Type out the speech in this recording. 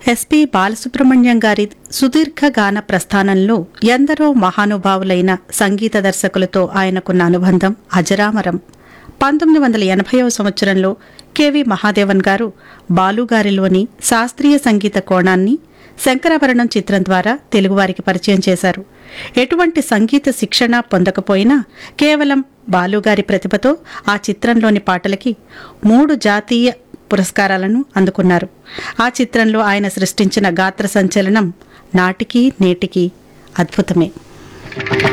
SP Balasubrahmanyam గారి సుదీర్ఘ గాన ప్రస్థానంలో ఎందరో మహానుభావులైన సంగీత దర్శకులతో ఆయనకున్న అనుబంధం అజరామరం పంతొమ్మిది వందల ఎనభైవ సంవత్సరంలో కెవి మహాదేవన్ గారు బాలుగారిలోని శాస్త్రీయ సంగీత కోణాన్ని శంకరాభరణం చిత్రం ద్వారా తెలుగువారికి పరిచయం చేశారు ఎటువంటి సంగీత శిక్షణ పొందకపోయినా కేవలం బాలుగారి ప్రతిభతో ఆ చిత్రంలోని పాటలకి మూడు జాతీయ పురస్కారాలను అందుకున్నారు ఆ చిత్రంలో ఆయన సృష్టించిన గాత్ర సంచలనం నాటికి నేటికి అద్భుతమే